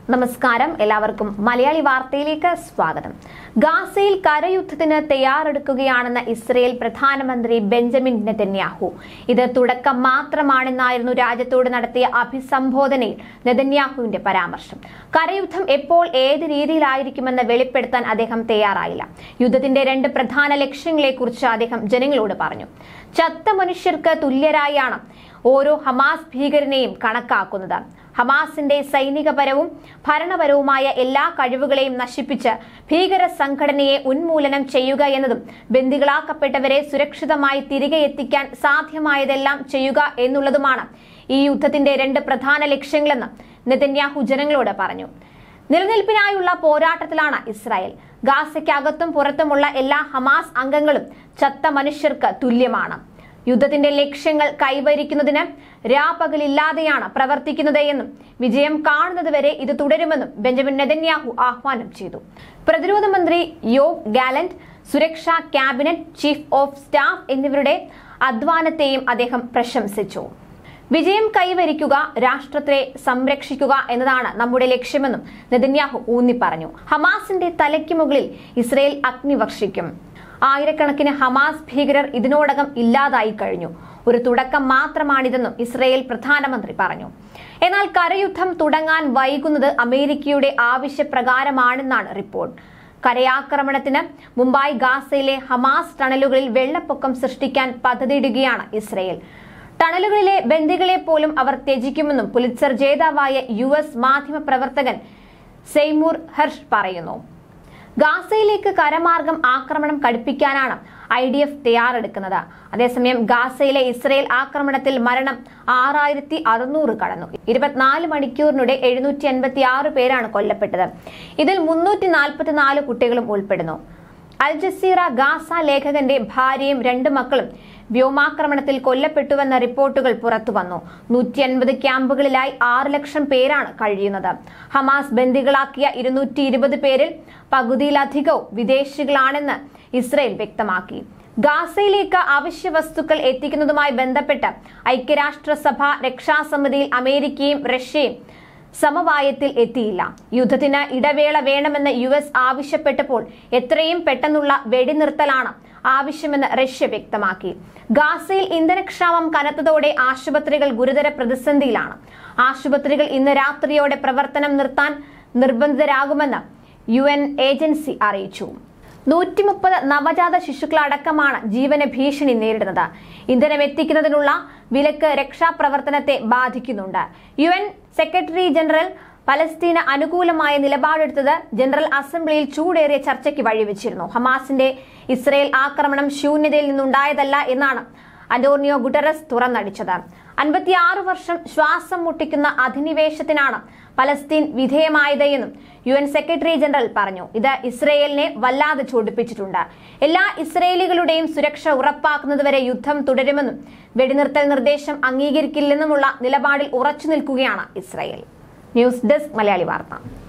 നമസ്കാരം എല്ലാവർക്കും മലയാളി വാർത്തയിലേക്ക് സ്വാഗതം ഗാസയിൽ കരയുദ്ധത്തിന് തയ്യാറെടുക്കുകയാണെന്ന ഇസ്രയേൽ പ്രധാനമന്ത്രി ബെഞ്ചമിൻ നെതന്യാഹു ഇത് തുടക്കം മാത്രമാണെന്നായിരുന്നു രാജ്യത്തോട് നടത്തിയ അഭിസംബോധനയിൽ നെതന്യാഹുവിന്റെ പരാമർശം കരയുദ്ധം എപ്പോൾ ഏത് രീതിയിലായിരിക്കുമെന്ന് വെളിപ്പെടുത്താൻ അദ്ദേഹം തയ്യാറായില്ല യുദ്ധത്തിന്റെ രണ്ട് പ്രധാന ലക്ഷ്യങ്ങളെക്കുറിച്ച് അദ്ദേഹം ജനങ്ങളോട് പറഞ്ഞു ചത്ത മനുഷ്യർക്ക് തുല്യരായാണ് ഓരോ ഹമാസ് ഭീകരനെയും കണക്കാക്കുന്നത് ഹമാസിന്റെ സൈനികപരവും ഭരണപരവുമായ എല്ലാ കഴിവുകളെയും നശിപ്പിച്ച് ഭീകര സംഘടനയെ ഉന്മൂലനം ചെയ്യുക എന്നതും ബന്ദികളാക്കപ്പെട്ടവരെ സുരക്ഷിതമായി തിരികെ എത്തിക്കാൻ സാധ്യമായതെല്ലാം ചെയ്യുക എന്നുള്ളതുമാണ് ഈ യുദ്ധത്തിന്റെ രണ്ട് പ്രധാന ലക്ഷ്യങ്ങളെന്ന് നെതന്യാഹു ജനങ്ങളോട് പറഞ്ഞു നിലനിൽപ്പിനായുള്ള പോരാട്ടത്തിലാണ് ഇസ്രായേൽ ഗാസയ്ക്കകത്തും പുറത്തുമുള്ള എല്ലാ ഹമാസ് അംഗങ്ങളും ചത്ത മനുഷ്യർക്ക് തുല്യമാണ് യുദ്ധത്തിന്റെ ലക്ഷ്യങ്ങൾ കൈവരിക്കുന്നതിന് രാപകലില്ലാതെയാണ് പ്രവർത്തിക്കുന്നത് എന്നും വിജയം കാണുന്നതുവരെ ഇത് തുടരുമെന്നും ബെഞ്ചമിൻ നെതന്യാഹു ആഹ്വാനം ചെയ്തു പ്രതിരോധ മന്ത്രി യോവ് ഗാലന്റ് സുരക്ഷാ ക്യാബിനറ്റ് ചീഫ് ഓഫ് സ്റ്റാഫ് എന്നിവരുടെ അധ്വാനത്തെയും അദ്ദേഹം പ്രശംസിച്ചു വിജയം കൈവരിക്കുക രാഷ്ട്രത്തെ സംരക്ഷിക്കുക എന്നതാണ് നമ്മുടെ ലക്ഷ്യമെന്നും നെതന്യാഹു ഊന്നി പറഞ്ഞു ഹമാസിന്റെ തലയ്ക്ക് മുകളിൽ ഇസ്രയേൽ അഗ്നി വർഷിക്കും ആയിരക്കണക്കിന് ഹമാസ് ഭീകരർ ഇതിനോടകം ഇല്ലാതായി കഴിഞ്ഞു ഒരു തുടക്കം മാത്രമാണിതെന്നും ഇസ്രയേൽ പ്രധാനമന്ത്രി പറഞ്ഞു എന്നാൽ കരയുദ്ധം തുടങ്ങാൻ വൈകുന്നത് അമേരിക്കയുടെ ആവശ്യപ്രകാരമാണെന്നാണ് റിപ്പോർട്ട് കരയാക്രമണത്തിന് മുമ്പായി ഗാസയിലെ ഹമാസ് ടണലുകളിൽ വെള്ളപ്പൊക്കം സൃഷ്ടിക്കാൻ പദ്ധതിയിടുകയാണ് ഇസ്രയേൽ ടണലുകളിലെ ബന്ദികളെ പോലും അവർ ത്യജിക്കുമെന്നും പുലിത്സർ ജേതാവായ യു എസ് മാധ്യമ പ്രവർത്തകൻ സെയ്മൂർ ഹർഷ് പറയുന്നു ഗാസയിലേക്ക് കരമാർഗം ആക്രമണം കടുപ്പിക്കാനാണ് ഐ ഡി എഫ് തയ്യാറെടുക്കുന്നത് അതേസമയം ഗാസയിലെ ഇസ്രയേൽ ആക്രമണത്തിൽ മരണം ആറായിരത്തി അറുന്നൂറ് കടന്നു ഇരുപത്തിനാല് മണിക്കൂറിനിടെ എഴുന്നൂറ്റി അൻപത്തി ആറ് പേരാണ് കൊല്ലപ്പെട്ടത് ഇതിൽ മുന്നൂറ്റി നാൽപ്പത്തിനാല് കുട്ടികളും ഉൾപ്പെടുന്നു അൽ ജസീറ ഗാസ ലേഖകന്റെ ഭാര്യയും രണ്ട് മക്കളും വ്യോമാക്രമണത്തിൽ കൊല്ലപ്പെട്ടുവെന്ന റിപ്പോർട്ടുകൾ പുറത്തുവന്നു നൂറ്റി അൻപത് ക്യാമ്പുകളിലായി ആറ് ലക്ഷം പേരാണ് കഴിയുന്നത് ഹമാസ് ബന്ദികളാക്കിയ ഇരുന്നൂറ്റി ഇരുപത് പേരിൽ പകുതിയിലധികവും വിദേശികളാണെന്ന് ഇസ്രയേൽ വ്യക്തമാക്കി ഗാസയിലേക്ക് അവശ്യ വസ്തുക്കൾ എത്തിക്കുന്നതുമായി ബന്ധപ്പെട്ട് ഐക്യരാഷ്ട്രസഭ രക്ഷാസമിതിയിൽ അമേരിക്കയും റഷ്യയും സമവായത്തിൽ എത്തിയില്ല യുദ്ധത്തിന് ഇടവേള വേണമെന്ന് യു എസ് ആവശ്യപ്പെട്ടപ്പോൾ എത്രയും പെട്ടെന്നുള്ള വെടിനിർത്തലാണ് ആവശ്യമെന്ന് റഷ്യ വ്യക്തമാക്കി ഗാസയിൽ ഇന്ധനക്ഷാമം കനത്തതോടെ ആശുപത്രികൾ ഗുരുതര പ്രതിസന്ധിയിലാണ് ആശുപത്രികൾ ഇന്ന് രാത്രിയോടെ പ്രവർത്തനം നിർത്താൻ നിർബന്ധിതരാകുമെന്ന് യു എൻ ഏജൻസി അറിയിച്ചു നൂറ്റി മുപ്പത് നവജാത ശിശുക്കളടക്കമാണ് ജീവന ഭീഷണി നേരിടുന്നത് ഇന്ധനം എത്തിക്കുന്നതിനുള്ള വിലക്ക് രക്ഷാപ്രവർത്തനത്തെ ബാധിക്കുന്നുണ്ട് യു എൻ സെക്രട്ടറി ജനറൽ പലസ്തീന് അനുകൂലമായ നിലപാടെടുത്തത് ജനറൽ അസംബ്ലിയിൽ ചൂടേറിയ ചർച്ചയ്ക്ക് വഴിവെച്ചിരുന്നു ഹമാസിന്റെ ഇസ്രയേൽ ആക്രമണം ശൂന്യതയിൽ നിന്നുണ്ടായതല്ല എന്നാണ് അന്റോണിയോ ഗുട്ടറസ് തുറന്നടിച്ചത് അൻപത്തിയാറ് വർഷം ശ്വാസം മുട്ടിക്കുന്ന അധിനിവേശത്തിനാണ് പലസ്തീൻ വിധേയമായത് എന്നും യു എൻ സെക്രട്ടറി ജനറൽ പറഞ്ഞു ഇത് ഇസ്രയേലിനെ വല്ലാതെ ചൊടിപ്പിച്ചിട്ടുണ്ട് എല്ലാ ഇസ്രയേലികളുടെയും സുരക്ഷ ഉറപ്പാക്കുന്നതുവരെ യുദ്ധം തുടരുമെന്നും വെടിനിർത്തൽ നിർദ്ദേശം അംഗീകരിക്കില്ലെന്നുമുള്ള നിലപാടിൽ ഉറച്ചു നിൽക്കുകയാണ് ഇസ്രയേൽ ന്യൂസ് ഡെസ്ക് മലയാളി വാർത്ത